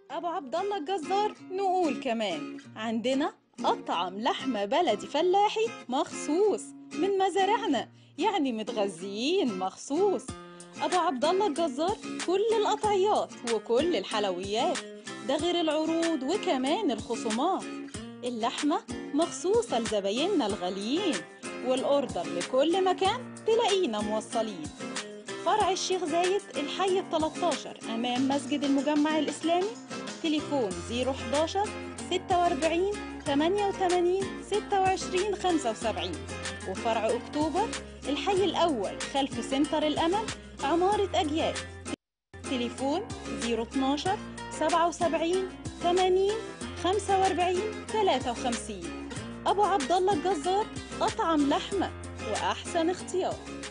ابو عبد الله الجزار نقول كمان عندنا اطعم لحمه بلدي فلاحي مخصوص من مزارعنا يعني متغذيين مخصوص ابو عبد الله الجزار كل القطعيات وكل الحلويات ده غير العروض وكمان الخصومات اللحمه مخصوصه لزبايننا الغاليين والاوردر لكل مكان تلاقينا موصلين فرع الشيخ زايد الحي ال 13 أمام مسجد المجمع الإسلامي تليفون 011 46 88 26 75 وفرع أكتوبر الحي الأول خلف سنتر الأمل عمارة أجيال تليفون 012 77 80 45 53 أبو عبد الله الجزار أطعم لحمة وأحسن اختيار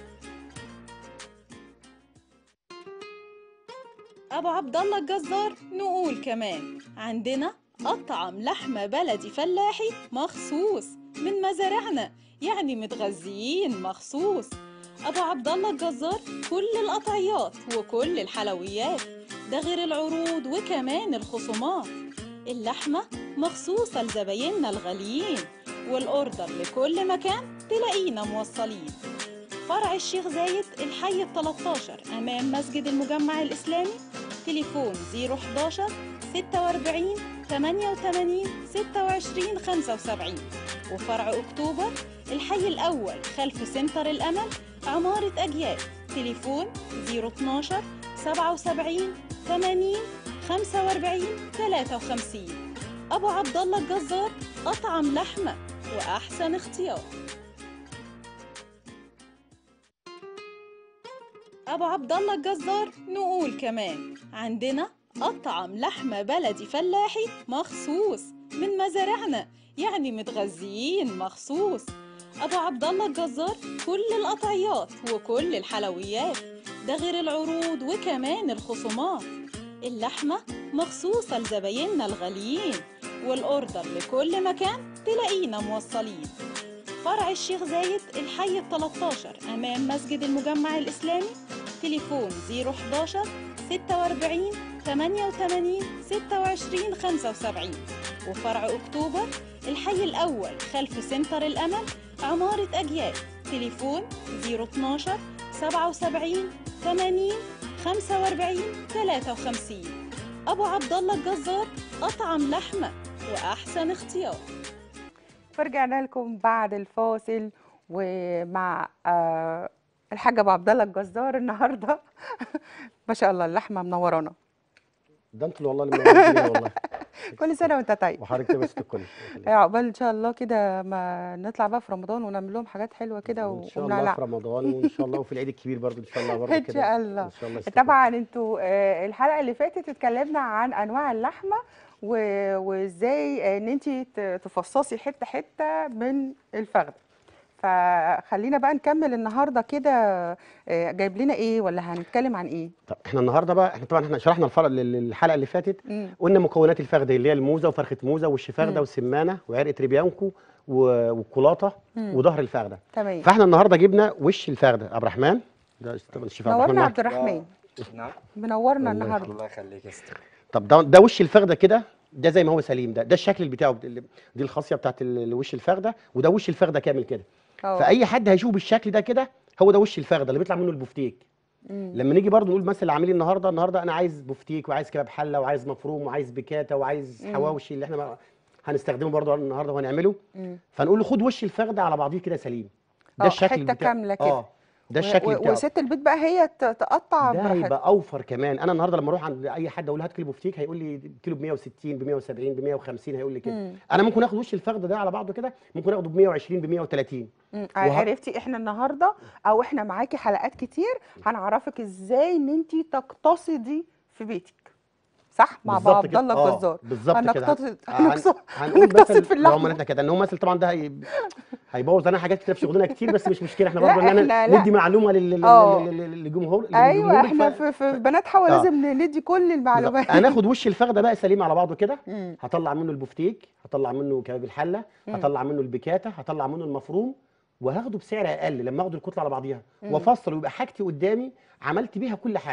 أبو عبد الله الجزار نقول كمان عندنا أطعم لحمة بلدي فلاحي مخصوص من مزارعنا يعني متغذيين مخصوص أبو عبد الله الجزار كل القطعيات وكل الحلويات ده غير العروض وكمان الخصومات اللحمة مخصوصة لزبايننا الغاليين والأوردر لكل مكان تلاقينا موصلين فرع الشيخ زايد الحي ال 13 أمام مسجد المجمع الإسلامي تليفون 011 46 88 26 75 وفرع أكتوبر الحي الأول خلف سنتر الأمل عمارة أجيال تليفون 012 77 80 45 53 أبو عبد الله الجزار أطعم لحمة وأحسن اختيار أبو عبد الله الجزار نقول كمان عندنا أطعم لحمة بلدي فلاحي مخصوص من مزارعنا يعني متغذيين مخصوص أبو عبد الله الجزار كل القطعيات وكل الحلويات ده غير العروض وكمان الخصومات اللحمة مخصوصة لزبايننا الغاليين والأوردر لكل مكان تلاقينا موصلين فرع الشيخ زايد الحي ال 13 أمام مسجد المجمع الإسلامي تليفون 011 46 88 26 75 وفرع أكتوبر الحي الأول خلف سنتر الأمل عمارة أجيال تليفون 012 77 80 45 53 أبو عبد الله الجزار أطعم لحمة وأحسن اختيار فرجعنا لكم بعد الفاصل ومع آه، الحاج ابو عبد الله الجزار النهارده ما شاء الله اللحمه منورانا ده انتوا اللي والله اللي منورين والله كل سنه وانت طيب وحضرتك تبقى ست الكل عقبال ان شاء الله كده ما نطلع بقى في رمضان ونعمل لهم حاجات حلوه كده ان شاء الله في رمضان وان شاء الله وفي العيد الكبير برضه ان شاء الله برضه ان كده شاء الله ان شاء الله يا ست الكل. طبعا انتوا آه، الحلقه اللي فاتت اتكلمنا عن انواع اللحمه و- وازاي ان انت تفصصي حته حته من الفخذ فخلينا بقى نكمل النهارده كده آه، جايب لنا ايه ولا هنتكلم عن ايه طب احنا النهارده بقى احنا طبعا احنا شرحنا الفرق الحلقه اللي فاتت مم. قلنا مكونات الفخده اللي هي الموزه وفرخه موزه والش مم. فخده والسمانه وعرقه ريبيانكو و- والكولاطه مم. وظهر الفخده تمام فاحنا النهارده جبنا وش الفخده عبد الرحمن ده طبعا الشيف عبد الرحمن نورنا معاك. عبد الرحمن نعم منورنا الله النهارده الله يخليك يا ستي طب ده ده وش الفخده كده ده زي ما هو سليم ده ده الشكل بتاعه اللي- دي الخاصيه بتاعت ال- وش الفخده وده وش الفخده كامل كده اه فاي حد هيشوف بالشكل ده كده هو ده وش الفخده اللي بيطلع منه البفتيك مم. لما نيجي برضو نقول مثلا عاملين النهارده النهارده انا عايز بفتيك وعايز كباب حله وعايز مفروم وعايز بكاته وعايز مم. حواوشي اللي احنا بقى هنستخدمه برضو النهارده وهنعمله مم. فنقول له خد وش الفخده على بعضيه كده سليم ده اه، الشكل حتة بتاع كاملة كده. اه ده و- الشكل و- بتاعه وست البيت بقى هي ت- تقطع ده براحتها هيبقى اوفر كمان انا النهارده لما اروح عند اي حد اقول له هات كيلو بفتيك هيقول لي كيلو ب 160 ب 170 ب 150 هيقول لي كده مم. انا ممكن اخد وش الفخده ده على بعضه كده ممكن اخده ب 120 ب 130 مم. وه- عرفتي احنا النهارده او احنا معاكي حلقات كتير هنعرفك ازاي ان انت تقتصدي في بيتك صح مع ابو بالظبط عبد كده. الله آه، الجزار بالظبط كده هنقتصد هن- هنقتصد هنقول هنقتصد مثلا في اللهم اللحمه احنا كده ان هو مثلا طبعا ده هي... هيبوظ لنا حاجات كتير في شغلنا كتير بس مش مشكله احنا لا، برضه ان إحنا انا لا. ندي معلومه لل... لل... آه. لل... لل- للجمهور ايوه للجمهور احنا ف- في, في بنات حوا آه. لازم ندي كل المعلومات هناخد وش الفخده بقى سليم على بعضه كده مم. هطلع منه البفتيك هطلع منه كباب الحله مم. هطلع منه البكاته هطلع منه المفروم وهاخده بسعر اقل لما اخد الكتله على بعضيها مم. وافصل ويبقى حاجتي قدامي عملت بيها كل حاجه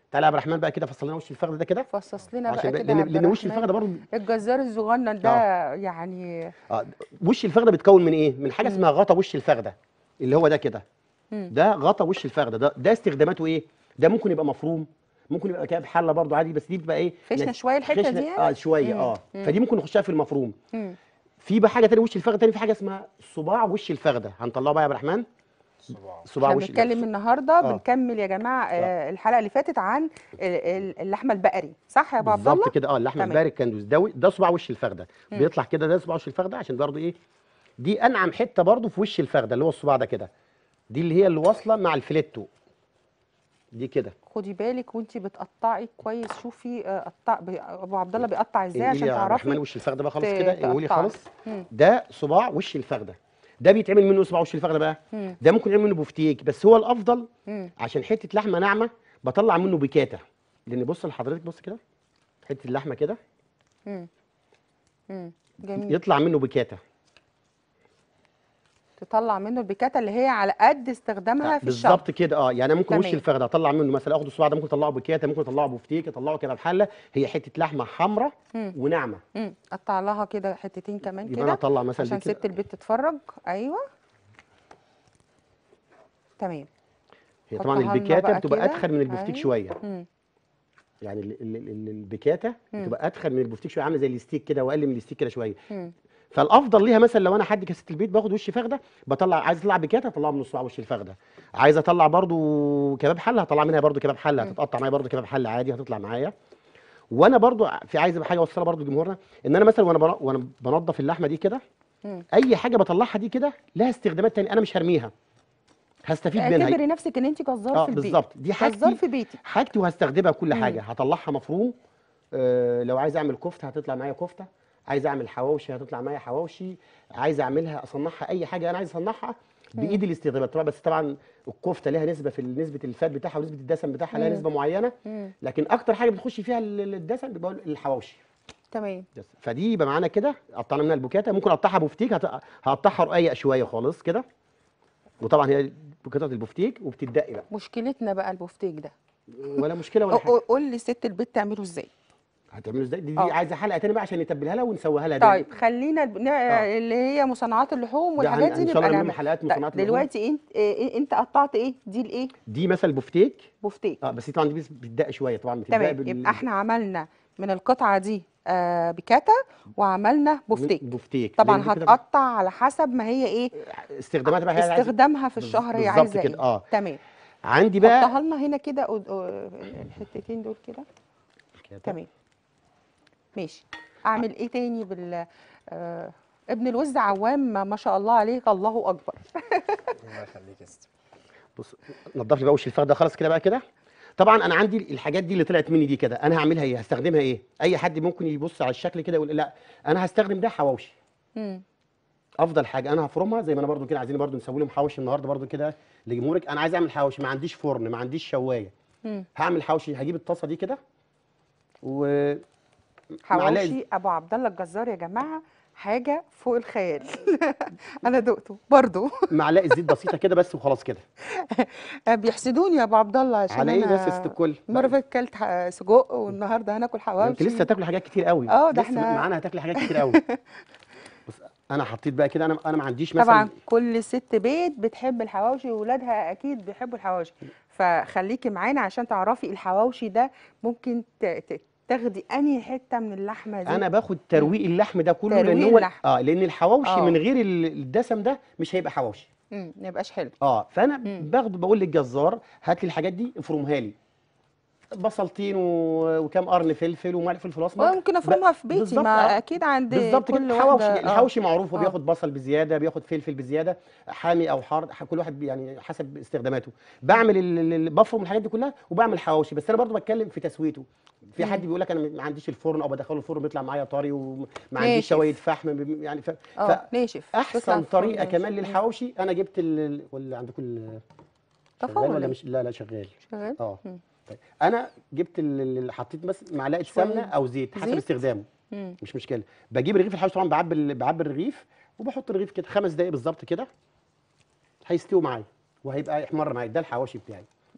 تعالى يا عبد الرحمن بقى كده فصل لنا وش الفخده ده كده فصص لنا عشان بقى بقى- كده لان عبد لان وش الرحمن. الفخده برضه الجزار الصغنن ده يعني اه وش الفخده بيتكون من ايه؟ من حاجه مم. اسمها غطا وش الفخده اللي هو ده كده مم. ده غطا وش الفخده ده ده استخداماته ايه؟ ده ممكن يبقى مفروم ممكن يبقى كده بحله برضه عادي بس دي بتبقى ايه؟ خشنة يعني شوية الحتة خشنة- دي يعني؟ اه شويه مم. اه مم. فدي ممكن نخشها في المفروم مم. في بقى حاجه تانية وش الفخده تاني في حاجه اسمها صباع وش الفخده هنطلعه بقى يا عبد الرحمن صباع احنا وش بنتكلم النهارده آه. بنكمل يا جماعه آه، الحلقه اللي فاتت عن ال- ال- اللحمه البقري صح يا ابو عبد الله بالظبط كده اه اللحمه تمام. البارد كان ده ده صباع وش الفخده مم. بيطلع كده ده صباع وش الفخده عشان برضه ايه دي انعم حته برضه في وش الفخده اللي هو الصباع ده كده دي اللي هي اللي واصله مع الفليتو دي كده خدي بالك وانت بتقطعي كويس شوفي آه، قطع ب- ابو عبد الله بيقطع ازاي انقلي عشان يا عبد الرحمن تعرفي وش الفخده بقى خالص ت- كده انقلي تقطعي. خالص مم. ده صباع وش الفخده ده بيتعمل منه صباع وش الفخده بقى مم. ده ممكن يعمل منه بفتيك بس هو الافضل مم. عشان حته لحمه ناعمه بطلع منه بيكاتا لان بص لحضرتك بص كده حته اللحمه كده مم. مم. جميل يطلع منه بيكاتا تطلع منه البيكاتا اللي هي على قد استخدامها في الشرب بالظبط كده اه يعني انا ممكن وش تمام. الفخده اطلع منه مثلا اخد الصباع ده ممكن اطلعه بكياته ممكن اطلعه بفتيك اطلعه كده بحله هي حته لحمه حمراء مم. وناعمه مم. قطع لها كده حتتين كمان يبقى انا كده اطلع مثلا عشان دي كده ست البيت تتفرج ايوه تمام هي طبعا حطها لنا البيكاتا بقى بتبقى كده. ادخل من البفتيك أيوة. شويه مم. يعني ال- ال- ال- البيكاتا مم. بتبقى ادخل من البفتيك شويه عامله زي الستيك كده واقل من الستيك كده شويه مم. فالافضل ليها مثلا لو انا حد كست البيت باخد وش فخده بطلع عايز اطلع بيكاتا اطلعه من صباع وش الفخده عايز اطلع برضو كباب حله هطلع منها برضو كباب حله هتتقطع معايا برضو كباب حله عادي هتطلع معايا وانا برضو في عايز حاجه اوصلها برضو لجمهورنا ان انا مثلا وانا بن- وانا بنضف اللحمه دي كده مم. اي حاجه بطلعها دي كده لها استخدامات تانية انا مش هرميها هستفيد منها اعتبري نفسك ان انت جزار اه في البيت بالظبط دي جزار حاجتي في بيتي حاجتي وهستخدمها كل مم. حاجه هطلعها مفروم آه لو عايز اعمل كفته هتطلع معايا كفته عايز اعمل حواوشي هتطلع معايا حواوشي عايز اعملها اصنعها اي حاجه انا عايز اصنعها بايدي الاستخدامات طبعا بس طبعا الكفته ليها نسبه في نسبه الفات بتاعها ونسبه الدسم بتاعها لها مم. نسبه معينه مم. لكن اكتر حاجه بتخش فيها ال- ال- الدسم بيبقى الحواوشي تمام بس. فدي يبقى معانا كده قطعنا منها البوكاتا ممكن اقطعها بفتيك هت- هقطعها رقيق شويه خالص كده وطبعا هي قطعه البفتيك وبتدقي بقى مشكلتنا بقى البفتيك ده ولا مشكله ولا حاجه قول- قول لي ست البيت تعمله ازاي هتعملوا ازاي دي, دي آه. عايزه حلقه تاني بقى عشان نتبلها لها ونسويها لها دايما. طيب خلينا الب- نع- اللي هي مصنعات اللحوم ده والحاجات هن- دي ان شاء نبقى الله نعمل نعمل حلقات طيب مصنعات اللحوم. دلوقتي انت إيه انت قطعت ايه دي الايه دي مثلا بفتيك بفتيك اه بس دي طبعا دي بس بتدق شويه طبعا بتدق تمام بال- يبقى احنا عملنا من القطعه دي آه بكاتا وعملنا بفتيك بفتيك طبعا لأن دي كده هتقطع على حسب ما هي ايه استخداماتها بقى هي عايزة- استخدامها في بز- الشهر هي بالظبط عايزه كده، ايه آه. تمام عندي بقى حطها لنا هنا كده قد- آه، الحتتين دول كده تمام ماشي اعمل ايه تاني بال آه ابن الوز عوام ما ما شاء الله عليك الله اكبر الله يخليك يا ستي بص نضف لي بقى وش الفخده خلاص كده بقى كده طبعا انا عندي الحاجات دي اللي طلعت مني دي كده انا هعملها ايه هستخدمها ايه اي حد ممكن يبص على الشكل كده يقول لا انا هستخدم ده حواوشي مم. افضل حاجه انا هفرمها زي ما انا برضو كده عايزين برضو نسوي لهم حواوشي النهارده برضو كده لجمهورك انا عايز اعمل حواوشي ما عنديش فرن ما عنديش شوايه مم. هعمل حواوشي هجيب الطاسه دي كده و حواوشي ابو عبد الله الجزار يا جماعه حاجه فوق الخيال انا دقته برضو معلقه زيت بسيطه كده بس وخلاص كده بيحسدوني يا ابو عبد الله عشان على ايه انا بس يا ست الكل المره اللي فاتت كلت ح- سجق والنهارده هناكل حواوشي انت لسه هتاكلي حاجات كتير قوي اه، ده لسه احنا- معانا هتاكلي حاجات كتير قوي بص انا حطيت بقى كده انا انا ما عنديش مثلا طبعا كل ست بيت بتحب الحواوشي واولادها اكيد بيحبوا الحواوشي فخليكي معانا عشان تعرفي الحواوشي ده ممكن ت- ت- تاخدي انهي حته من اللحمه دي انا باخد ترويق اللحم ده كله لان ترويق هو اللحم. اه لان الحواوشي اه. من غير ال- الدسم ده مش هيبقى حواوشي مم، ما يبقاش حلو اه فانا مم. باخده بقول للجزار هات لي الحاجات دي افرمها لي بصلتين و- وكام قرن فلفل وملح فلفل اسمر ممكن افرمها في بيتي بالظبط، ما آه. اكيد عند بالظبط كل كده الحواوشي واحدة- آه. الحواوشي معروف هو آه. بياخد بصل بزياده بياخد فلفل بزياده حامي او حار ح- كل واحد بي- يعني حسب استخداماته بعمل ال- ال- ال- بفرم الحاجات دي كلها وبعمل حواوشي بس انا برضو بتكلم في تسويته في حد بيقول لك انا ما عنديش الفرن او بدخله الفرن بيطلع معايا طري وما عنديش ناشف. شوايه فحم ب- يعني ف... اه ناشف بيطلع فاحسن في الفرن طريقه ناشف. كمان مم. للحواوشي انا جبت ال... ولا عندكم ال- طفى شغال ولا ولا إيه؟ مش لا لا شغال شغال اه مم. طيب انا جبت ال- ال- حطيت بس معلقه شوية سمنه او زيت حسب زيت؟ استخدامه مم. مش مشكله بجيب رغيف الحواوشي طبعا بعبي ال- بعبي الرغيف وبحط الرغيف كده خمس دقايق بالظبط كده هيستوي معايا وهيبقى يحمر معايا ده الحواوشي بتاعي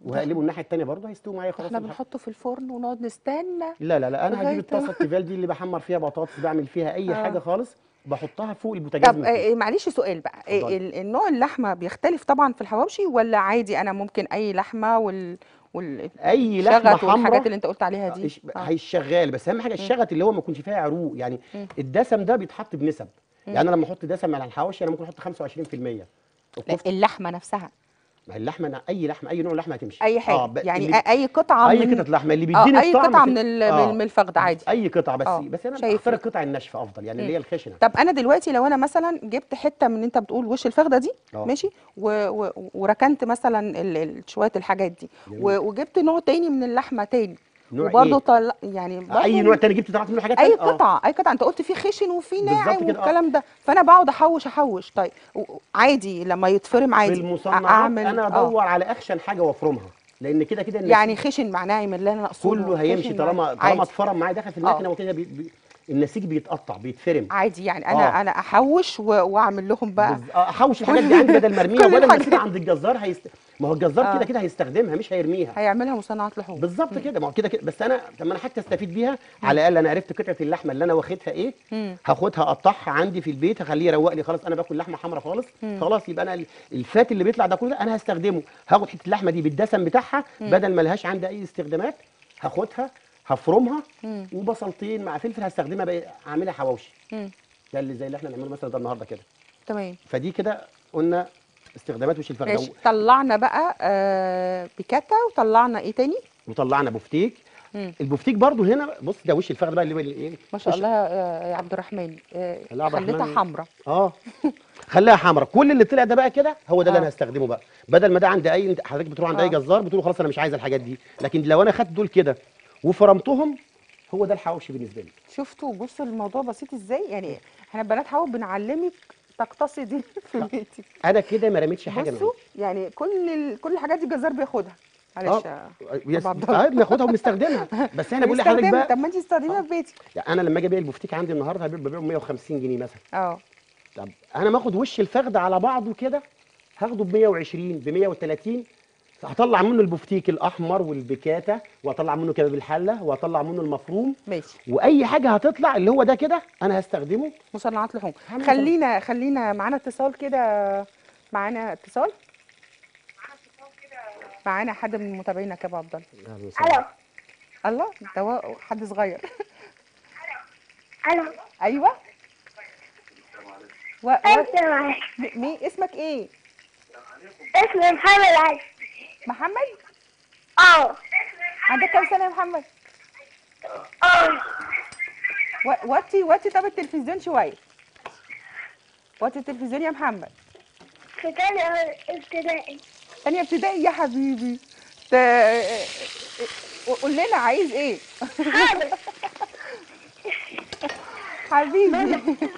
وهقلبه الناحيه الثانيه برضه هيستوي معايا خلاص احنا الحق. بنحطه في الفرن ونقعد نستنى لا لا لا انا لغاية هجيب الطاسه التيفال دي اللي بحمر فيها بطاطس بعمل فيها اي آه. حاجه خالص بحطها فوق البوتاجاز طب من آه، فوق. آه، معلش سؤال بقى آه، اتفضلي. ال- النوع اللحمه بيختلف طبعا في الحواوشي ولا عادي انا ممكن اي لحمه وال وال اي لحمه الشغط والحاجات حمراء اللي انت قلت عليها دي إيش- آه. هيشغال بس اهم حاجه الشغط اللي هو ما يكونش فيها عروق يعني مم. الدسم ده بيتحط بنسب يعني انا لما احط دسم على الحواوشي انا ممكن احط 25% لا، الكفته اللحمه نفسها ما هي اللحمه أنا- اي لحمه اي نوع لحمه هتمشي اي حاجه ب- يعني اللي- آ- اي قطعه اي من قطعه لحمه اللي اه بيديني اي الطعم قطعه في- من ال- آه. من من الفخذ عادي اي قطعه بس آه، بس انا شايف بختار ال- القطع الناشفه افضل يعني اللي هي الخشنه طب انا دلوقتي لو انا مثلا جبت حته من انت بتقول وش الفخده دي آه. ماشي و... و... وركنت مثلا ال... ال... شويه الحاجات دي جميل. و... وجبت نوع تاني من اللحمه تاني نوع وبرضه إيه؟ طل... يعني برضه اي نوع تاني جبت طلعت منه حاجات اي تانية؟ آه. قطعه اي قطعه انت قلت في خشن وفي بالظبط ناعم كده، آه. والكلام ده فانا بقعد احوش احوش طيب و- عادي لما يتفرم في عادي المصنعات اعمل انا آه. ادور على اخشن حاجه وافرمها لان كده كده الناس يعني خشن مع ناعم اللي انا اقصده كله هيمشي خشن طالما مع- طالما عادي اتفرم معايا دخل في المكنه وكده بي... بي... النسيج بيتقطع بيتفرم عادي يعني انا آه. انا احوش و... واعمل لهم بقى بز- آه، احوش الحاجات كل- دي عندي بدل مرميه كل وبدل ما الحاجات. اسيبها عند الجزار هيست... ما هو الجزار آه. كده كده هيستخدمها مش هيرميها هيعملها مصنعات لحوم بالظبط كده ما هو كده كده بس انا طب ما انا حتى استفيد بيها على الاقل انا عرفت قطعه اللحمه اللي انا واخدها ايه مم. هاخدها اقطعها عندي في البيت هخليه يروق لي خلاص انا باكل لحمه حمراء خالص خلاص يبقى انا ال- الفات اللي بيطلع ده كله انا هستخدمه هاخد حته اللحمه دي بالدسم بتاعها بدل ما لهاش عندي اي استخدامات هاخدها هفرمها مم. وبصلتين مع فلفل هستخدمها بقى اعملها حواوشي مم. ده اللي زي اللي احنا بنعمله مثلا ده النهارده كده تمام فدي كده قلنا استخدامات وش الفخده ماشي طلعنا بقى آه بيكاتا وطلعنا ايه تاني وطلعنا بفتيك مم. البفتيك برضو هنا بص ده وش الفخده بقى اللي هو ايه ما شاء وش- الله يا يا عبد الرحمن آه لا، عبد خليتها الرحمن. حمراء اه خليها حمراء كل اللي طلع ده بقى كده هو ده اللي آه. انا هستخدمه بقى بدل ما ده عند اي انت- حضرتك بتروح عند اي آه. جزار بتقول له خلاص انا مش عايز الحاجات دي لكن لو انا خدت دول كده وفرمتهم هو ده الحواوشي بالنسبه لي شفتوا بصوا الموضوع بسيط ازاي يعني احنا بنات حواء بنعلمك تقتصدي في بيتك انا كده ما رميتش حاجه من بصوا يعني كل ال... كل الحاجات دي الجزار بياخدها معلش اه آه، يس- عبد الله. اه بناخدها وبنستخدمها بس احنا بقول لحضرتك بيستخدمها. بقى طب ما انت تستخدميها في بيتك يعني انا لما اجي ابيع البفتيك عندي النهارده هبيع ببيعه 150 جنيه مثلا اه طب انا ماخد وش الفخده على بعضه كده هاخده ب 120 ب 130 هطلع منه البفتيك الاحمر والبكاته واطلع منه كباب الحله واطلع منه المفروم ماشي واي حاجه هتطلع اللي هو ده كده انا هستخدمه مصنعات لحوم هعمل خلينا خلينا معانا اتصال كده معانا اتصال معانا حد من متابعينك يا ابو عبد الله الو الله ده هو حد صغير الو ايوه و... و... انت معاك م- مين اسمك ايه اسمي محمد علي محمد اه عندك كام سنه يا محمد اه و- وطي وطي طب التلفزيون شويه وطي التلفزيون يا محمد في تاني ابتدائي تانية ابتدائي يا حبيبي ت... قول لنا عايز ايه حاضر حبيبي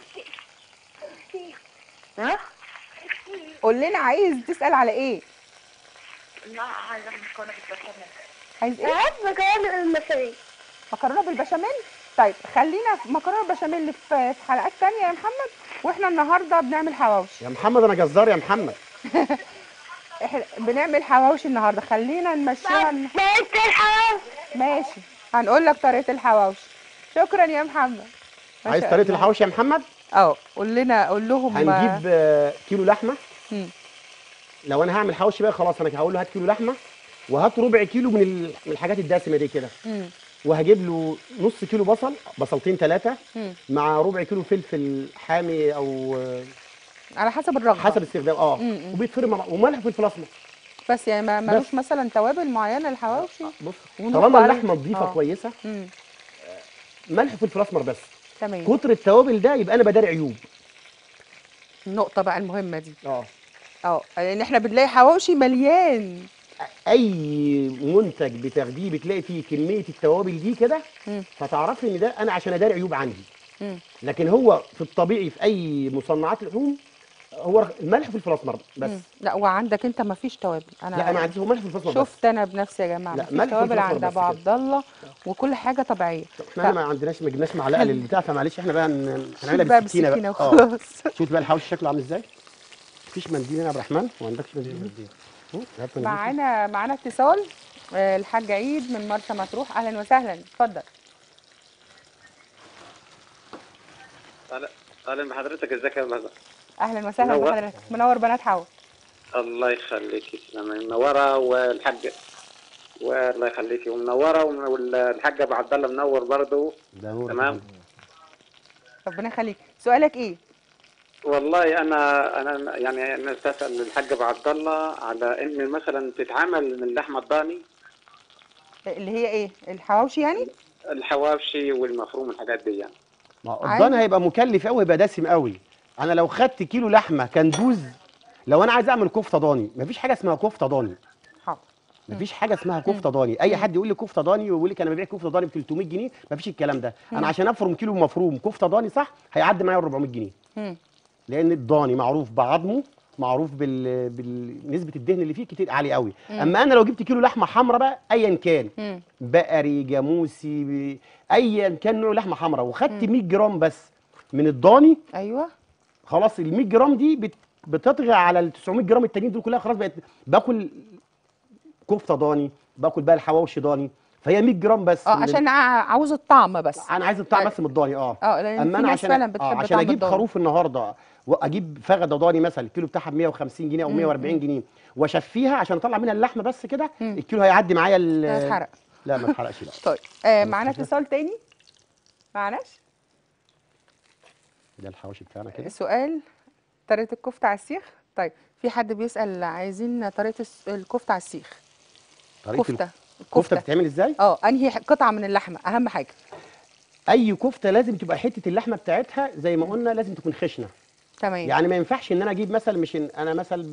ها قول لنا عايز تسأل على ايه لا عايزة مكرونة بالبشاميل عايز ايه بحب مكرونة المصرية مكرونه بالبشاميل طيب خلينا في مكرونه بالبشاميل في في حلقات تانية يا محمد واحنا النهارده بنعمل حواوشي يا محمد انا جزار يا محمد احنا بنعمل حواوشي النهارده خلينا نمشيها ن- بقيت الحمام ماشي هنقول لك طريقه الحواوشي شكرا يا محمد ما عايز شاء طريقه الله. الحواوشي يا محمد اه قول لنا قول لهم هنجيب آه، كيلو لحمه مم. لو انا هعمل حواوشي بقى خلاص انا هقول له هات كيلو لحمه وهات ربع كيلو من ال- من الحاجات الدسمه دي كده مم. وهجيب له نص كيلو بصل بصلتين ثلاثه مم. مع ربع كيلو فلفل حامي او آه، على حسب الرغبه حسب استخدام اه مم، مم. وبيتفرم مع بعض وملح وفلفل اسمر بس يعني ما ملوش مثلا توابل معينه للحواوشي بص ونحط طالما عليه- اللحمه نظيفه آه. كويسه امم ملح وفلفل اسمر بس تمام كتر التوابل ده يبقى انا بداري عيوب النقطه بقى المهمه دي اه اه لان احنا بنلاقي حواوشي مليان اي منتج بتاخديه بتلاقي فيه كميه التوابل دي كده مم. فتعرفي ان ده انا عشان اداري عيوب عندي مم. لكن هو في الطبيعي في اي مصنعات لحوم هو الملح والفلفل الاسمر بس مم. لا وعندك انت ما فيش توابل انا لا انا عندي هو ملح والفلفل الاسمر بس شفت انا بنفسي يا جماعه لا، مفيش ملح توابل وفلفل عند بس ابو كده. عبد الله وكل حاجه طبيعيه احنا ما عندناش ما جبناش معلقه للبتاع فمعلش احنا بقى ن- شوف هنعملها بقى بالسكينه بالسكينه بقى اه وخلاص شوف بقى الحواوشي شكله عامل ازاي مفيش منديل هنا يا عبد الرحمن ما عندكش منديل هات من معانا معانا اتصال آه، الحاج عيد من مرسى مطروح اهلا وسهلا اتفضل اهلا اهلا بحضرتك ازيك يا مهلا اهلا وسهلا منور. بحضرتك منور بنات حوا الله يخليكي تسلمي منوره والحاج والله يخليكي ومنوره والحاج ابو عبد الله منور برضه ده نور تمام ربنا يخليك سؤالك ايه والله انا انا يعني انا بسال الحاج ابو عبد الله على ان مثلا تتعمل من اللحمه الضاني اللي هي ايه الحواوشي يعني الحواوشي والمفروم والحاجات دي يعني ما هو عادي. الضان هيبقى مكلف قوي هيبقى دسم قوي انا لو خدت كيلو لحمه كندوز لو انا عايز اعمل كفته ضاني مفيش حاجه اسمها كفته ضاني حاضر مفيش حاجه اسمها كفته ضاني اي حد يقول لي كفته ضاني ويقول لك انا ببيع كفته ضاني ب 300 جنيه مفيش الكلام ده انا عشان افرم كيلو مفروم كفته ضاني صح هيعدي معايا ال 400 جنيه مم. لان الضاني معروف بعظمه معروف بال... بالنسبه الدهن اللي فيه كتير عالي قوي اما انا لو جبت كيلو لحمه حمراء بقى ايا كان مم. بقري جاموسي ب... ايا كان نوع لحمه حمراء وخدت 100 جرام بس من الضاني ايوه خلاص ال 100 جرام دي بت... بتطغى على ال 900 جرام التانيين دول كلها خلاص بقت باكل كفته ضاني باكل بقى الحواوشي ضاني فهي 100 جرام بس اه من ال- عشان ع- عاوز الطعم بس انا عايز الطعم أيوة. بس من الضاني اه اه لان اما في انا ناس عشان فعلا آه بتحب عشان طعم اجيب الضاني. خروف النهارده واجيب فخده ضاني مثلا الكيلو بتاعها ب 150 جنيه او 140 جنيه واشفيها عشان اطلع منها اللحمه بس كده مم. الكيلو هيعدي معايا ال- ده اتحرق لا ما اتحرقش لا طيب آه معانا اتصال تاني معناش ده الحواوشي بتاعنا كده سؤال طريقة الكفتة على السيخ طيب في حد بيسأل عايزين طريقة الس- الكفتة على السيخ طريقه كفتة الكفته بتتعمل ازاي اه انهي ح- قطعة من اللحمة اهم حاجة اي كفته لازم تبقى حته اللحمه بتاعتها زي ما قلنا لازم تكون خشنه تمام يعني ما ينفعش ان انا اجيب مثلا مش إن انا مثلا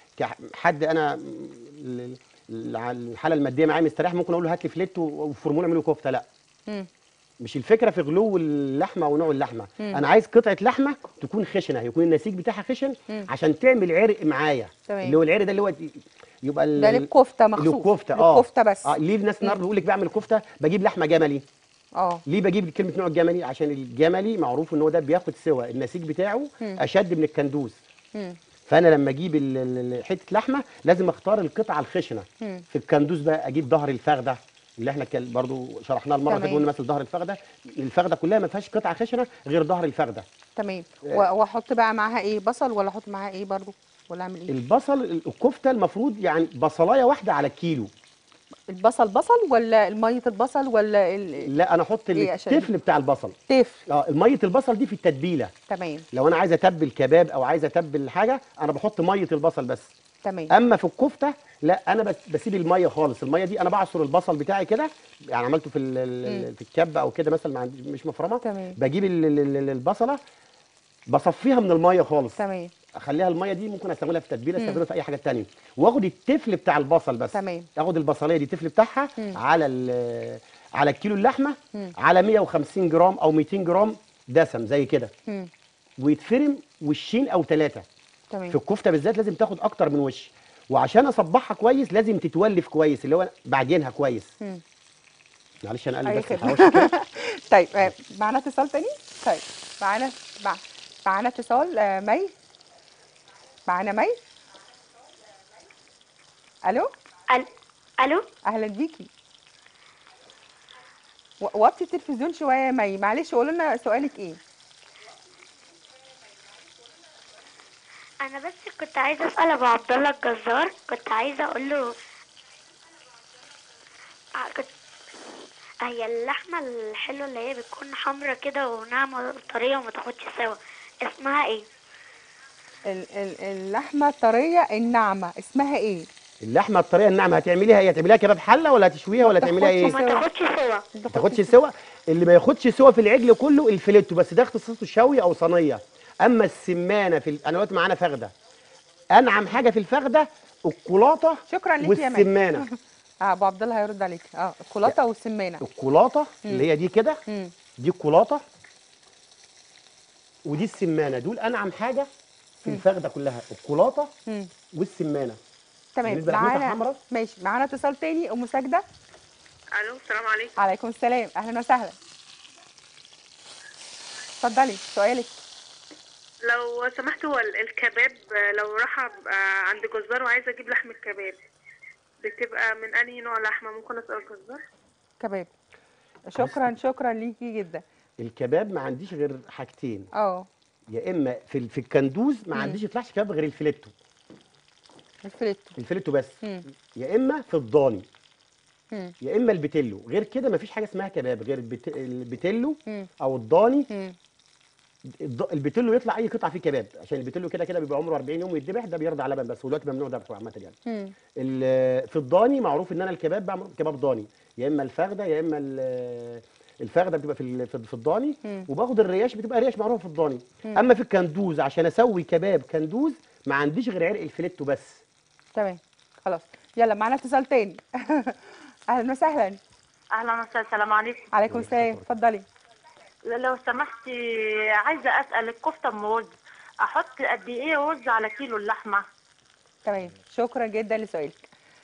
كحد انا ال- ال- على الحاله الماديه معايا مستريح ممكن اقول له هات لي فليت وفرموله اعملوا كفته لا مم. مش الفكره في غلو اللحمه او نوع اللحمه مم. انا عايز قطعه لحمه تكون خشنه يكون النسيج بتاعها خشن مم. عشان تعمل عرق معايا تمام. اللي هو العرق ده اللي هو يبقى ال- ده للكفتة مخصوص للكفته اه للكفتة بس اه ليه الناس النهارده بيقول لك بعمل كفته بجيب لحمه جملي اه ليه بجيب كلمه نوع الجملي عشان الجملي معروف ان هو ده بياخد سوى النسيج بتاعه مم. اشد من الكندوز مم. فانا لما اجيب ال- ال- ال- حته لحمه لازم اختار القطعه الخشنه مم. في الكندوز بقى اجيب ظهر الفخده اللي احنا كان برضو شرحناه المره اللي تمام. فاتت قلنا مثلا ظهر الفخده الفخده كلها ما فيهاش قطعه خشنه غير ظهر الفخده تمام و- واحط بقى معاها ايه بصل ولا احط معاها ايه برضو ولا اعمل ايه البصل الكفته المفروض يعني بصلايه واحده على الكيلو البصل بصل ولا مية البصل ولا ال- لا انا احط إيه عشان- التفل بتاع البصل التفل اه ميه البصل دي في التتبيله تمام لو انا عايز اتبل كباب او عايز اتبل حاجه انا بحط ميه البصل بس تمام اما في الكفته لا انا بس بسيب الميه خالص الميه دي انا بعصر البصل بتاعي كده يعني عملته في ال- ال- في الكبه او كده مثلا ما عندي- مش مفرمه تمام. بجيب ال- ال- ال- البصله بصفيها من الميه خالص تمام اخليها الميه دي ممكن استعملها في تتبيله استعملها في اي حاجه تانية واخد التفل بتاع البصل بس تمام. اخد البصليه دي التفل بتاعها مم. على ال- على الكيلو اللحمه مم. على 150 جرام او 200 جرام دسم زي كده مم. ويتفرم وشين او ثلاثه في تمام الكفته بالذات لازم تاخد اكتر من وش وعشان اصبحها كويس لازم تتولف كويس اللي هو بعجنها كويس مم. معلش انا أي قلبي بس خدمة. الحواوشي كده طيب آه، معانا اتصال تاني طيب معانا مع- معانا اتصال آه، مي معانا مي الو ال- الو اهلا بيكي و- وطي التلفزيون شويه يا مي معلش قولوا لنا سؤالك ايه انا بس كنت عايزه اسال ابو عبد الله الجزار كنت عايزه اقول له آه، كنت هي اللحمه الحلوه اللي هي بتكون حمرا كده وناعمه وطريه وما تاخدش سوا اسمها ايه ال- ال- اللحمه الطريه الناعمه اسمها ايه اللحمه الطريه الناعمه هتعمليها ايه هتعمليها كباب حله ولا هتشويها ولا تعمليها ايه تاخدش وما تاخدش سوا ما تاخدش سوا اللي ما ياخدش سوا في العجل كله الفيليتو بس ده اختصاصه شوي او صينيه اما السمانه في ال... انا دلوقتي معانا فخده انعم حاجه في الفخده الكولاطه شكرا ليك يا مي والسمانه اه ابو عبد الله هيرد عليك اه الكولاطه والسمانه الكولاطه اللي هي دي كده مم. دي الكولاطه ودي السمانه دول انعم حاجه في الفخده كلها الكولاطه مم. والسمانه تمام بالنسبة للحموضة معانا الحمراء؟ ماشي معانا اتصال تاني ام ساجده الو السلام عليكم عليكم السلام اهلا وسهلا اتفضلي سؤالك لو سمحت هو ال- الكباب آه، لو راح أبقى عند جزار وعايزه اجيب لحم الكباب بتبقى من انهي نوع لحمه ممكن اسال الجزار كباب شكرا شكرا ليكي جدا الكباب ما عنديش غير حاجتين اه يا اما في ال- في الكندوز ما عنديش يطلعش كباب غير الفليتو الفليتو الفليتو بس مم. يا اما في الضاني مم. يا اما البتلو غير كده ما فيش حاجه اسمها كباب غير البت... البتلو مم. او الضاني مم. الض- البتلو يطلع اي قطعه فيه كباب عشان البتلو كده كده بيبقى عمره 40 يوم ويتذبح ده بيرضع لبن بس ودلوقتي ممنوع ذبحه عامه يعني مم. ال- في الضاني معروف ان انا الكباب بعمل كباب ضاني يا اما الفخده يا اما ال- الفخده بتبقى في ال- في في الضاني مم. وباخد الرياش بتبقى رياش معروفه في الضاني اما في الكندوز عشان اسوي كباب كندوز ما عنديش غير عرق الفليتو بس تمام خلاص يلا معانا اتصال تاني اهلا وسهلا اهلا وسهلا السلام عليكم عليكم السلام اتفضلي لو سمحتي عايزه اسال الكفته ام رز احط قد ايه رز على كيلو اللحمه تمام شكرا جدا لسؤالك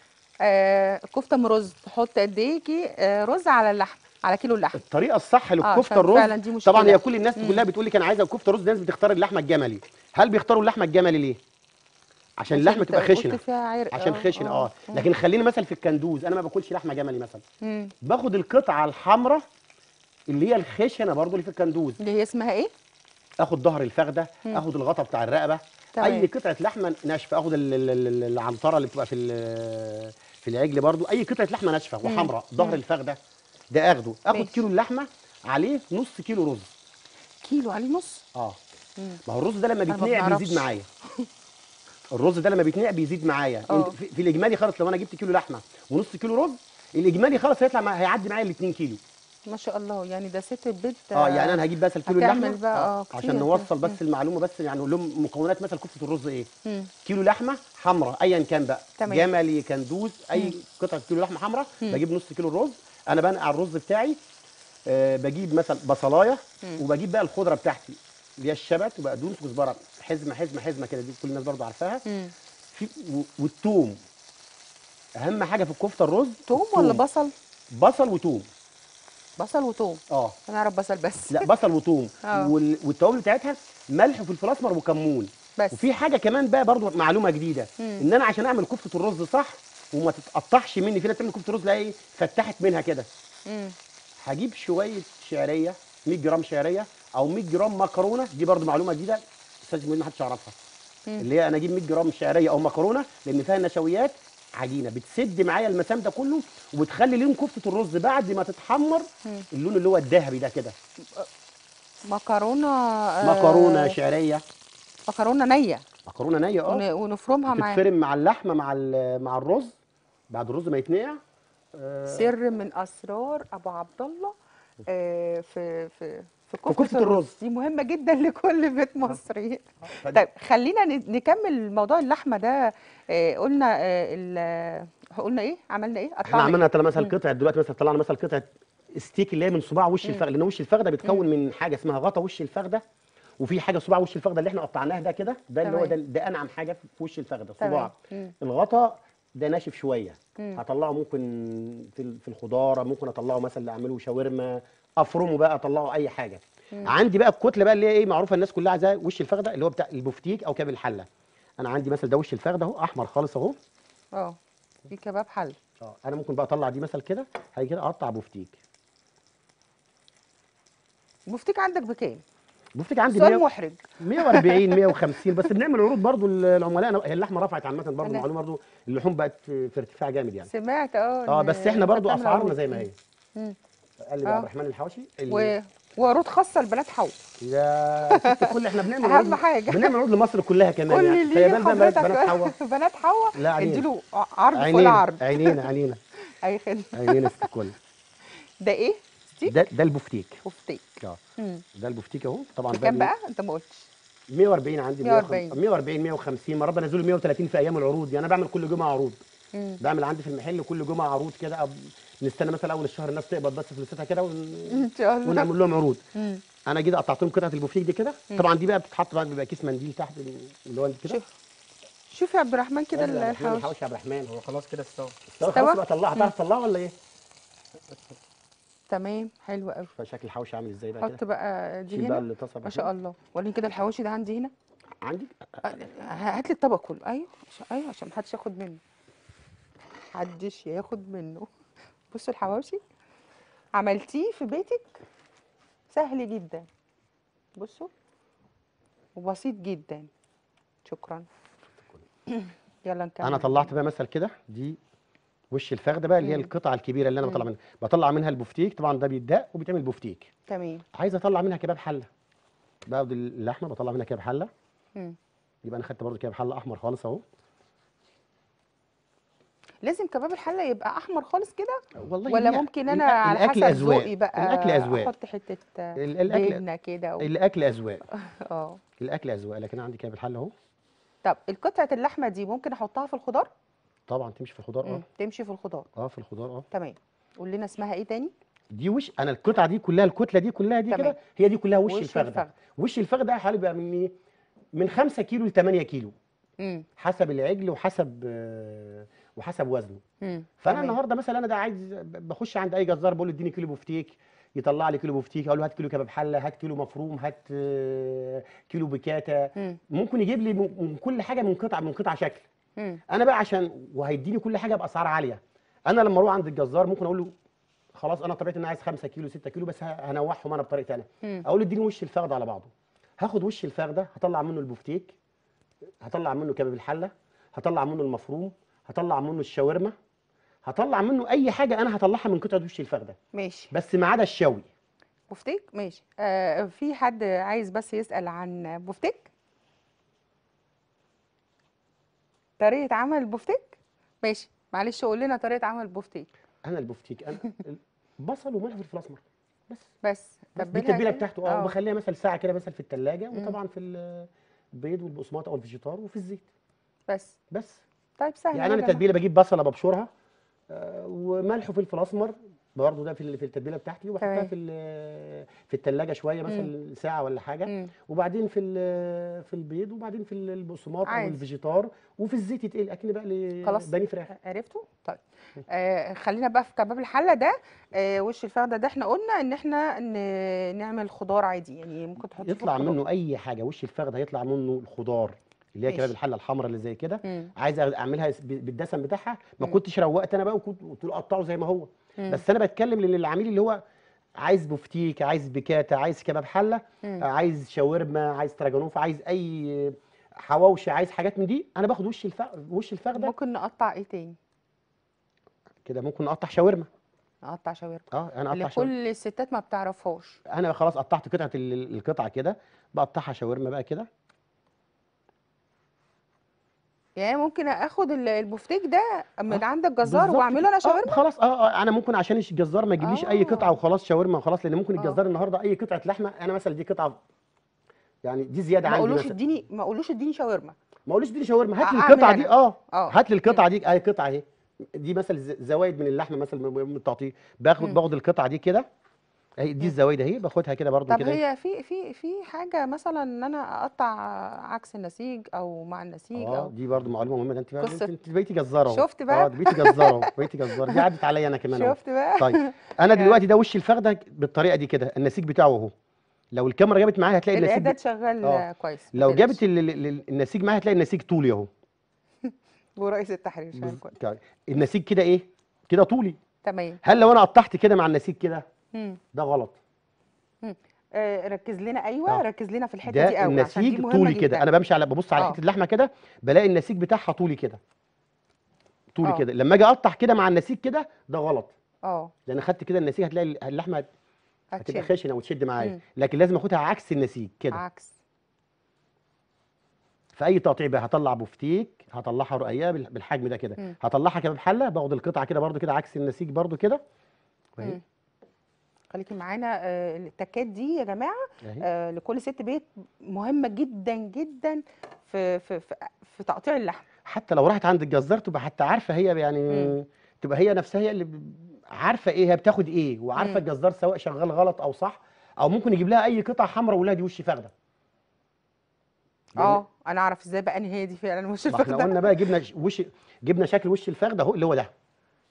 آه كفته ام رز تحط قد ايه كي- آه رز على اللحم على كيلو اللحم الطريقه الصح للكفته عشان الرز فعلا دي مشكلة. طبعا هي كل الناس مم. كلها بتقول لك انا عايزه كفته رز الناس بتختار اللحمه الجملي هل بيختاروا اللحمه الجملي ليه عشان اللحمه تبقى قلت خشنه فيها عرق عشان خشنه اه لكن خليني مثلا في الكندوز انا ما باكلش لحمه جملي مثلا مم. باخد القطعه الحمراء اللي هي الخشنه برضو اللي في الكندوز اللي هي اسمها ايه اخد ظهر الفخده اخد الغطا بتاع الرقبه تمام. اي قطعه لحمه ناشفه اخد ال- ال- ال- العنطره اللي بتبقى في ال- في العجل برضو اي قطعه لحمه ناشفه وحمراء ظهر الفخده ده اخده اخد ماشي. كيلو اللحمه عليه نص كيلو رز كيلو عليه نص اه ما هو الرز ده لما ما بيتنقع بنعرفش. بيزيد معايا الرز ده لما بيتنقع بيزيد معايا آه. انت في, في الاجمالي خالص لو انا جبت كيلو لحمه ونص كيلو رز الاجمالي خالص هيطلع مع هيعدي معايا ال 2 كيلو ما شاء الله يعني ده ست البيت اه يعني انا هجيب بس الكيلو هتعمل اللحمه بقى اه كتير عشان كده. نوصل بس مم. المعلومه بس يعني نقول لهم مكونات مثلا كفته الرز ايه مم. كيلو لحمه حمراء ايا كان بقى تمام. جملي كندوز اي قطعه كيلو لحمه حمراء بجيب نص كيلو الرز انا بنقع الرز بتاعي آه بجيب مثلا بصلايه وبجيب بقى الخضره بتاعتي اللي هي الشبت وبقدونس وكزبره حزمه حزمه حزمه كده دي كل الناس برضو عارفاها مم. في و- والثوم اهم حاجه في الكفته الرز توم ولا الثوم. بصل بصل وثوم بصل وتوم اه انا اعرف بصل بس لا بصل وثوم آه. وال- والتوابل بتاعتها ملح وفلفل اسمر وكمون بس وفي حاجه كمان بقى برضو معلومه جديده مم. ان انا عشان اعمل كفته الرز صح وما تتقطعش مني في ناس تعمل كفته الرز تلاقي ايه فتحت منها كده مم. هجيب شويه شعريه 100 جرام شعريه او 100 جرام مكرونه دي برضو معلومه جديده استاذ ما حدش يعرفها مم. اللي هي انا اجيب 100 جرام شعريه او مكرونه لان فيها نشويات عجينه بتسد معايا المسام ده كله وبتخلي لون كفته الرز بعد ما تتحمر مم. اللون اللي هو الذهبي ده كده مكرونه آه، مكرونه شعريه مكرونه نيه مكرونه نيه اه ون- ونفرمها معاها تتفرم مع اللحمه مع ال- مع الرز بعد الرز ما يتنقع آه، سر من اسرار ابو عبد الله آه، في في في كفته, كفتة الرز. دي مهمه جدا لكل بيت مصري فدي- طيب خلينا ن- نكمل موضوع اللحمه ده آه، قلنا آه، ال- قلنا ايه عملنا ايه احنا قطعنا عملنا تلا مثلا مم. قطعه دلوقتي مثلا طلعنا مثلا قطعه ستيك اللي هي من صباع وش الفخذ لان وش الفخذ بيتكون من حاجه اسمها غطا وش الفخذه وفي حاجه صباع وش الفخذه اللي احنا قطعناها ده كده ده اللي هو ده, تمام. ده انعم حاجه في وش الفخذه تمام. صباع مم. الغطا ده ناشف شويه مم. هطلعه ممكن في ال- في الخضار ممكن اطلعه مثلا اعمله شاورما افرمه بقى اطلعه اي حاجه عندي بقى الكتله بقى اللي هي ايه معروفه الناس كلها عايزاها وش الفخده اللي هو بتاع البفتيك او كباب الحله انا عندي مثلا ده وش الفخده اهو احمر خالص اهو اه في كباب حل اه انا ممكن بقى اطلع دي مثلا كده هاجي كده اقطع بفتيك بفتيك عندك بكام بفتيك عندي سؤال 100 محرج 140 150 بس بنعمل عروض برضو للعملاء هي اللحمه رفعت عامه برضو أنا- معلومه برضو اللحوم بقت في في ارتفاع جامد يعني سمعت اه اه إن بس احنا برضو بتعمل اسعارنا عروض. زي ما هي مم. قال لي بقى آه. عبد الرحمن الحوشي ال- و... وعروض خاصه لبنات حو يا ست كل احنا بنعمل أهم عروض حاجة. بنعمل عروض لمصر كلها كمان كل يعني اللي فيا يجي بال بقى بنات حضرتك بنات حوا بنات حوا لا علينا. اديله عرض فوق عينينا العرض عينينا عينينا اي خدمه عينينا ست الكل ده ايه ستيك ده ده البفتيك بفتيك اه مم. ده البفتيك اهو طبعا ده بكام بقى انت ما قلتش 140 عندي 140. 140 150 مرات بنزله 130 في ايام العروض يعني انا بعمل كل جمعه عروض مم. بعمل عندي في المحل كل جمعه عروض كده أب- نستنى مثلا اول الشهر الناس تقبض بس فلوسها كده ون... ان شاء الله ونعمل لهم عروض مم. انا كده قطعت لهم قطعه البوفيك دي كده طبعا دي بقى بتتحط بقى بيبقى كيس منديل تحت اللي هو كده شوف شوف يا عبد الرحمن كده أيوة يا عبد الرحمن الحواوشي الحوشي يا عبد الرحمن هو خلاص كده استوى طب استوى؟ خلاص بقى طلعها تعرف تطلعها ولا ايه؟ تمام حلو قوي فشكل الحواوشي عامل ازاي بقى حط كده بقى دي شيل بقى هنا الطاسه ما شاء الله وريني كده الحواوشي ده عندي هنا عندي هات لي الطبق كله ايوه عشان ايوه عشان محدش ياخد منه محدش ياخد منه بصوا الحواوشي عملتيه في بيتك سهل جدا بصوا وبسيط جدا شكرا يلا نكمل انا طلعت بقى مثل كده دي وش الفخده بقى اللي هي مم. القطعه الكبيره اللي انا مم. بطلع منها بطلع منها البفتيك طبعا ده بيتدق وبيتعمل بفتيك تمام عايز اطلع منها كباب حله باخد اللحمه بطلع منها كباب حله مم. يبقى انا خدت برضو كباب حله احمر خالص اهو لازم كباب الحله يبقى احمر خالص كده والله ولا هي ممكن انا الأ- على الاكل حسب اذواق ذوقي بقى الاكل اذواق احط حته ال- الاكل جبنه كده و... الاكل اذواق اه الاكل اذواق لكن أنا عندي كباب الحله اهو طب القطعه اللحمه دي ممكن احطها في الخضار طبعا تمشي في الخضار مم. اه تمشي في الخضار اه في الخضار اه تمام قول لنا اسمها ايه تاني دي وش انا القطعه دي كلها الكتله دي كلها دي تمام. كده هي دي كلها وش, وش الفخده الفخدة. وش الفخده حوالي بقى من ايه من 5 كيلو ل 8 كيلو امم حسب العجل وحسب آه، وحسب وزنه امم فانا النهارده مثلا انا ده عايز ب- بخش عند اي جزار بقول له اديني كيلو بفتيك يطلع لي كيلو بفتيك اقول له هات كيلو كباب حله هات كيلو مفروم هات آه، كيلو بكاتا مم. ممكن يجيب لي من من كل حاجه من قطعه من قطعه شكل امم انا بقى عشان وهيديني كل حاجه باسعار عاليه انا لما اروح عند الجزار ممكن اقول له خلاص انا طبيعتي ان أنا عايز 5 كيلو 6 كيلو بس ه- هنوعهم انا بطريقتي انا مم. اقول له اديني وش الفخده على بعضه هاخد وش الفخده هطلع منه البفتيك هطلع منه كباب الحله هطلع منه المفروم هطلع منه الشاورما هطلع منه اي حاجه انا هطلعها من قطعه وش الفخده ماشي بس ما عدا الشوي بفتيك ماشي آه في حد عايز بس يسأل عن بفتيك طريقة عمل البفتيك ماشي معلش قول لنا طريقة عمل البفتيك انا البفتيك انا بصل وملح وفلفل اسمر بس بس بس دي تبلها التتبيله كده؟ بتاعته اه آه. وبخليها مثلا ساعه كده مثلا في الثلاجه مم. وطبعا في البيض والبقسماط او الفيجيتار وفي الزيت بس بس طيب سهل يعني انا جداً. التتبيله بجيب بصله ببشرها آه، وملح وفلفل اسمر برضه ده في ال- في التتبيله بتاعتي وبحطها تمام. في ال- في الثلاجه شويه مثلا ساعه ولا حاجه مم. وبعدين في ال- في البيض وبعدين في البقسماط او عادي. الفيجيتار وفي الزيت يتقل اكن بقى لي خلاص. بانيه فراخ عرفتوا طيب آه خلينا بقى في كباب الحله ده آه وش الفخده ده احنا قلنا ان احنا ن- نعمل خضار عادي يعني ممكن تحطي فيه يطلع خضار. منه اي حاجه وش الفخده هيطلع منه الخضار اللي هي كباب ماشي. الحله الحمراء اللي زي كده مم. عايز اعملها ب- بالدسم بتاعها ما مم. كنتش روقت انا بقى وكنت قلت له قطعه زي ما هو مم. بس انا بتكلم للعميل اللي هو عايز بفتيك عايز بكاتا عايز كباب حله مم. عايز شاورما عايز تراجانوف عايز اي حواوشي عايز حاجات من دي انا باخد وش الف... وش الفخده ممكن نقطع ايه تاني كده ممكن نقطع شاورما نقطع شاورما اه انا اللي اقطع شاورما كل الستات ما بتعرفهاش انا خلاص قطعت قطعه ال- القطعه كده بقطعها شاورما بقى كده يعني ممكن اخد ال- البفتيك ده من آه، عند الجزار بالظبط واعمله انا كده. آه شاورما خلاص اه اه انا ممكن عشان الجزار ما يجيبليش اي قطعه آه. وخلاص شاورما وخلاص لان ممكن آه. الجزار النهارده اي قطعه لحمه انا مثلا دي قطعه يعني دي زياده ما عندي اقولوش مثلا اديني ما اقولوش اديني شاورما ما اقولوش اديني شاورما هات لي أعمل القطعه أنا. دي اه اه هات لي القطعه دي اهي قطعه اهي دي مثلا ز- زوايد من اللحمه مثلا من من التقطيع باخد مم. باخد القطعه دي كده اهي دي الزوايد اهي باخدها كده برضو طب كده هي في في في حاجه مثلا ان انا اقطع عكس النسيج او مع النسيج اه او دي برضو معلومه مهمه ده انت بقى قصة. انت, انت بقيتي جزاره اهو شفت بقى؟ اه بقيتي جزاره اهو بقيتي جزاره دي عدت عليا انا كمان اهو شفت بقى طيب انا دلوقتي ده وش الفخده بالطريقه دي كده النسيج بتاعه اهو لو الكاميرا جابت معايا هتلاقي النسيج الاعداد شغال آه. كويس ما لو تقلقش. جابت ال- ال- ال- النسيج معايا هتلاقي النسيج طولي اهو ورئيس التحرير شغال بز- كويس طيب. النسيج كده ايه كده طولي تمام هل لو انا قطعت كده مع النسيج كده مم. ده غلط آه ركز لنا ايوه آه. ركز لنا في الحته ده دي قوي عشان دي النسيج مهمه طولي جدا كده انا بمشي على ببص على آه. حته اللحمه كده بلاقي النسيج بتاعها طولي كده طولي آه. كده لما اجي اقطع كده مع النسيج كده ده غلط اه لان خدت كده النسيج هتلاقي اللحمه هتبقى هتشد خشنه وتشد معايا مم. لكن لازم اخدها عكس النسيج كده عكس في اي تقطيع بقى هطلع بفتيك هطلعها رقيقه بال- بالحجم ده كده مم. هطلعها كباب حله باخد القطعه كده برضو كده عكس النسيج برضو كده وأهي، مم. خليكي معانا آه التكات دي يا جماعه اهي آه لكل ست بيت مهمه جدا جدا في في في, في تقطيع اللحم حتى لو راحت عند الجزار تبقى حتى عارفه هي يعني مم. تبقى هي نفسها هي اللي ب- عارفه ايه هي بتاخد ايه وعارفه مم. الجزار سواء شغال غلط او صح او ممكن يجيب لها اي قطعه حمراء ويقول لها دي وش فخده لأن- اه انا اعرف ازاي بقى ان هي دي فعلا وش ما احنا الفخده قلنا بقى جبنا ش- وش جبنا شكل وش الفخده اهو اللي هو ده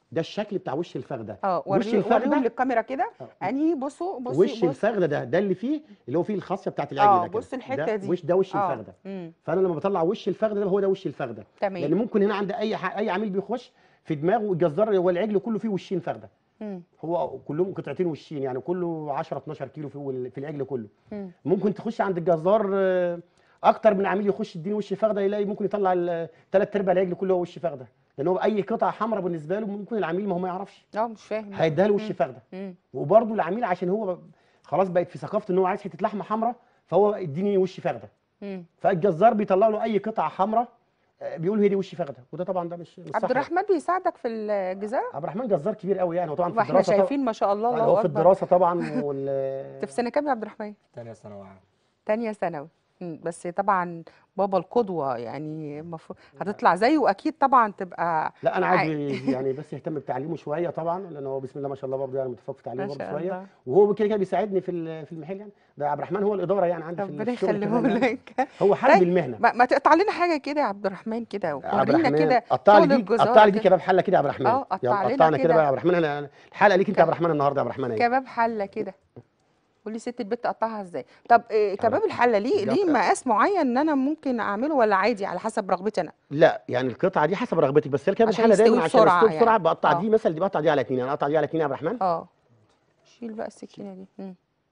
ده الشكل بتاع وش الفخده اه وش وري- الفخده وريهم للكاميرا كده آه. انهي بصوا بصي وش بص الفخده ده ده اللي فيه اللي هو فيه الخاصيه بتاعت العجل اه ده كده. بص الحته ده دي وش ده وش آه. الفخده مم. فانا لما بطلع وش الفخده ده هو ده وش الفخده لان تمام ممكن هنا عند اي ح... اي عميل بيخش في دماغه الجزار هو العجل كله فيه وشين فخده مم. هو كلهم قطعتين وشين يعني كله 10 12 كيلو في في العجل كله مم. ممكن تخش عند الجزار آه، اكتر من عميل يخش يديني وش فخده يلاقي ممكن يطلع ثلاث ارباع العجل كله هو وش فخده لان هو اي قطعه حمراء بالنسبه له ممكن العميل ما هو ما يعرفش اه مش فاهم هيديها له وش مم. فخده مم. وبرده العميل عشان هو ب- خلاص بقت في ثقافته ان هو عايز حته لحمه حمراء فهو اديني وش فخده مم. فالجزار بيطلع له اي قطعه حمراء آه، بيقول هي دي وش فخده وده طبعا ده مش مش عبد صح. الرحمن بيساعدك في الجزاره عبد الرحمن جزار كبير قوي يعني هو طبعا في واحنا الدراسه طبعا شايفين ما شاء الله يعني الله هو في اكبر الدراسه طبعا وال انت في سنه كام يا عبد الرحمن تانية ثانوي عام تانية ثانوي مم. بس طبعا بابا القدوه يعني المفروض هتطلع زيه واكيد طبعا تبقى لا انا عا- عايز يعني بس يهتم بتعليمه شويه طبعا لان هو بسم الله ما شاء الله برضه يعني متفوق في تعليمه ما برضه شاء شويه الله وهو كده كده بيساعدني في ال- في المحل يعني ده عبد الرحمن هو الاداره يعني عندي في ربنا الشغل يخليه كمان يعني. لك هو حابب طيب، المهنه ما, ما تقطع لنا حاجه كده يا عبد الرحمن كده عبد ورينا الرحمن كده قطع لي شغل دي الجزارة قطع لي دي كده. كباب حله كده يا عبد الرحمن اه، قطع يلا لنا قطعنا كده كده. بقى يا عبد الرحمن انا الحلقه ليك انت يا عبد كب- الرحمن النهارده يا عبد الرحمن اهي كباب حله كده قولي ست البيت تقطعها ازاي طب إيه كباب الحله ليه ده- ليه مقاس معين ان انا ممكن اعمله ولا عادي على حسب رغبتي انا لا يعني القطعه دي حسب رغبتك بس الكباب عشان الحله دايما يستوي عشان بسرعة يستوي بسرعه يعني. بقطع اه. دي مثلا دي بقطع دي على اتنين انا اقطع دي على اتنين يا عبد الرحمن اه شيل بقى السكينه دي مم.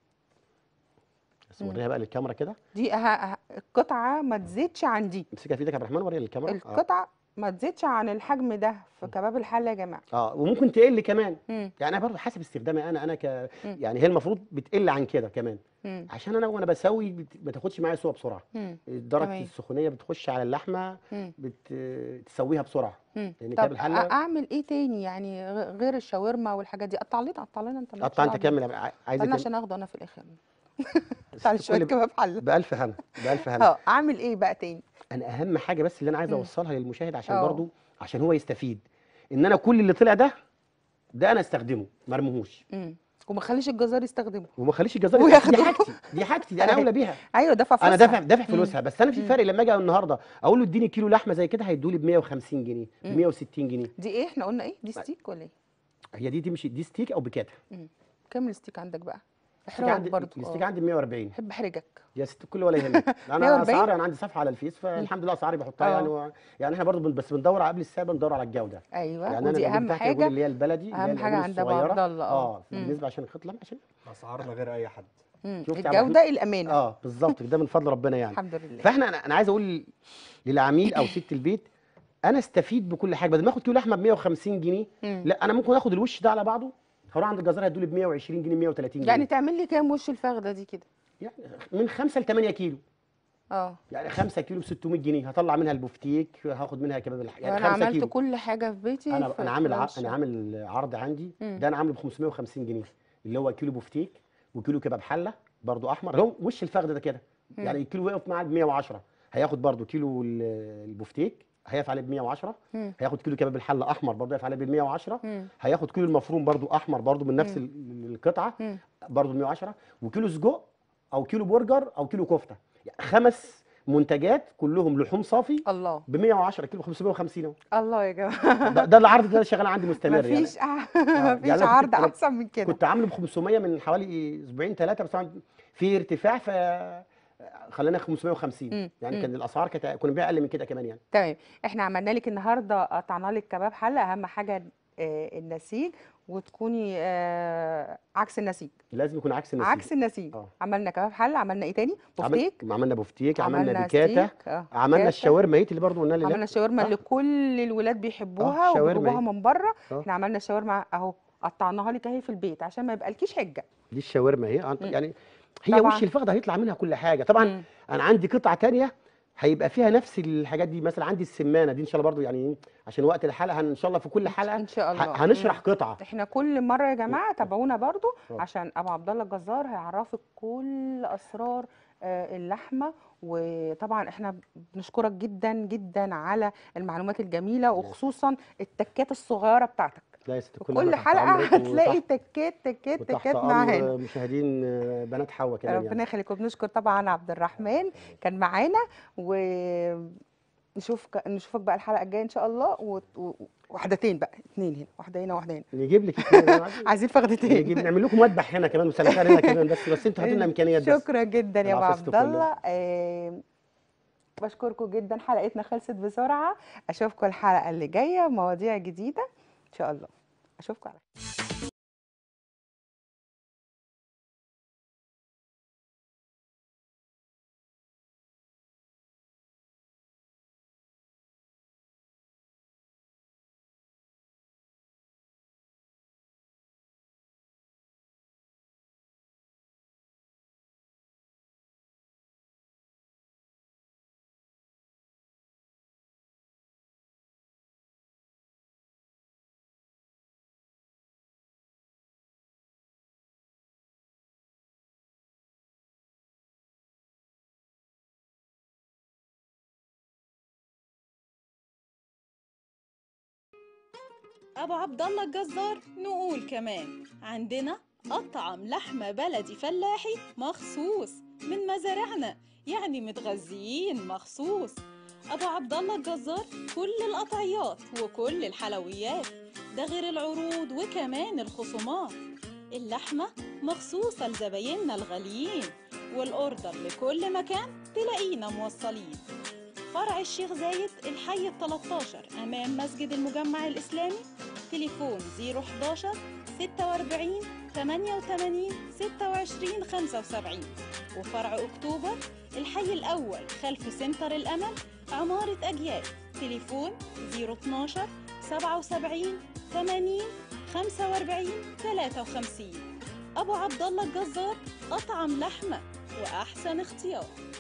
بس وريها بقى للكاميرا كده دي أه... أه... القطعه ما تزيدش عن دي امسكها في ايدك يا عبد الرحمن وريها للكاميرا اه. القطعه ما تزيدش عن الحجم ده في كباب الحله يا جماعه اه وممكن تقل كمان مم. يعني انا برضه حسب استخدامي انا انا ك مم. يعني هي المفروض بتقل عن كده كمان مم. عشان انا وانا بسوي بت... ما تاخدش معايا سوا بسرعه مم. درجه تمام. السخونيه بتخش على اللحمه مم. بتسويها بسرعه مم. لان طب كباب الحله أ- اعمل ايه تاني يعني غ- غير الشاورما والحاجات دي قطع لنا قطع لنا انت مالكش قطع انت دعوة. كمل ع- عايزه استنى كم- عشان اخده انا في الاخر قطع لي كل شويه ب- كباب حله بألف هنا بألف هنا اه اعمل ايه بقى تاني انا اهم حاجه بس اللي انا عايز مم. اوصلها للمشاهد عشان اه. برضو عشان هو يستفيد ان انا كل اللي طلع ده ده انا استخدمه ما ارميهوش مم. وما خليش الجزار يستخدمه وما اخليش الجزار وياخده. دي حاجتي دي حاجتي دي انا اولى بيها ايوه دفع انا فلوسها دافع دافع مم. فلوسها بس انا في مم. فرق لما اجي النهارده اقول له اديني كيلو لحمه زي كده هيدولي ب 150 جنيه ب مم. 160 جنيه دي ايه احنا قلنا ايه دي ستيك ولا ايه هي دي دي مش دي ستيك او بكاتا مم. كام الستيك عندك بقى الستيك احرجك عندي برضو الستيك اه عندي ب 140 بحب احرجك يا ست الكل ولا يهمك انا 140 اسعاري انا عندي صفحه على الفيس فالحمد لله اسعاري بحطها اه. يعني و... يعني احنا برضو بن- بس بندور على قبل السعر بندور على الجوده ايوه يعني انا ودي العجول اهم بتاعتي العجول حاجه اللي هي البلدي اللي هي اهم حاجه العجول عند ابو الصغيرة. عبد الله اه اه مم. بالنسبه عشان الخطه عشان اسعارنا غير اي حد مم. شفت يا عبد الرحمن؟ الجوده الامانه اه بالظبط ده من فضل ربنا يعني الحمد لله فاحنا انا أنا عايز اقول للعميل او ست البيت انا استفيد بكل حاجه بدل ما اخد كيلو لحمه ب 150 جنيه مم. لا انا ممكن اخد الوش ده على بعضه هروح عند الجزار هيدولي ب 120 جنيه 130 جنيه يعني تعمل لي كام وش الفخده دي كده يعني من 5 ل 8 كيلو اه يعني 5 كيلو ب 600 جنيه هطلع منها البفتيك هاخد منها كباب الح... يعني وانا 5 عملت كيلو كل حاجه في بيتي انا في انا عامل ع... خلال انا الشهر. عامل عرض عندي مم. ده انا عامله ب 550 جنيه اللي هو كيلو بفتيك وكيلو كباب حله برضو احمر هو وش الفخده ده كده مم. يعني الكيلو وقف معاه ب 110 هياخد برضو كيلو ال- البفتيك هيقف عليه ب 110 مم. هياخد كيلو كباب الحله احمر برضو هيقف عليه ب 110 مم. هياخد كيلو المفروم برضو احمر برضو من نفس مم. ال- القطعه مم. برضو ب 110 وكيلو سجق او كيلو برجر او كيلو كفته يعني خمس منتجات كلهم لحوم صافي الله ب 110 كيلو 550 اهو الله يا جماعه ده, ده العرض ده شغال عندي مستمر يعني مفيش يعني مفيش أنا كنت- عرض أنا احسن من كده كنت عامله ب 500 من حوالي اسبوعين ثلاثه بس طبعاً في ارتفاع ف خلينا 550 مم. يعني مم. كان الاسعار كانت كنا بنبيع اقل من كده كمان يعني تمام احنا عملنا لك النهارده قطعنا لك كباب حله اهم حاجه آه، النسيج وتكوني آه، عكس النسيج لازم يكون عكس النسيج عكس النسيج اه عملنا كباب حله عملنا ايه تاني عمل- بفتيك عملنا بفتيك عملنا عملنا بيكاتا ستيك اه عملنا بيكاتا. الشاورما ايت اللي برضه قلنا عملنا لله الشاورما صح؟ اللي كل الولاد بيحبوها شاورما وبيجيبوها اهي. من بره اه. احنا عملنا الشاورما اهو قطعناها لك اهي في البيت عشان ما يبقالكيش حجه دي الشاورما اهي آه، مم. يعني هي طبعاً. وش الفخده هيطلع منها كل حاجه طبعا مم. انا عندي قطعه تانية هيبقى فيها نفس الحاجات دي مثلا عندي السمانه دي ان شاء الله برضو يعني عشان وقت الحلقه هن- ان شاء الله في كل حلقه ان شاء الله ه- هنشرح مم. قطعه احنا كل مره يا جماعه تابعونا برضو اه. عشان ابو عبد الله الجزار هيعرفك كل اسرار آه، اللحمه وطبعا احنا بنشكرك جدا جدا على المعلومات الجميله وخصوصا التكات الصغيره بتاعتك لا يا ست في الكل كل أنا تحت حلقه أمرك هتلاقي وتحت- تكات تكات وتحت تكات معانا امر مشاهدين آه، بنات حواء كمان ربنا يعني يخليكم بنشكر طبعا عبد الرحمن كان معانا و نشوفك نشوفك بقى الحلقه الجايه ان شاء الله و... و... واحدتين بقى اتنين هنا واحده هنا واحده هنا نجيب لك اتنين أنا عايز- عايزين فخدتين نجيب نعمل لكم مذبح هنا كمان وسلخان هنا كمان بس بس انتوا هاتوا لنا امكانيات بس شكرا جدا يا ابو العفو عبد كله. الله آه، بشكركم جدا حلقتنا خلصت بسرعه اشوفكم الحلقه اللي جايه مواضيع جديده ان شاء الله اشوفكم على خير ابو عبد الله الجزار نقول كمان عندنا اطعم لحمه بلدي فلاحي مخصوص من مزارعنا يعني متغذيين مخصوص ابو عبد الله الجزار كل القطعيات وكل الحلويات ده غير العروض وكمان الخصومات اللحمه مخصوصه لزبايننا الغاليين والاوردر لكل مكان تلاقينا موصلين فرع الشيخ زايد الحي ال 13 أمام مسجد المجمع الإسلامي تليفون 011 46 88 26 75 وفرع أكتوبر الحي الأول خلف سنتر الأمل عمارة أجيال تليفون 012 77 80 45 53 أبو عبد الله الجزار أطعم لحمة وأحسن اختيار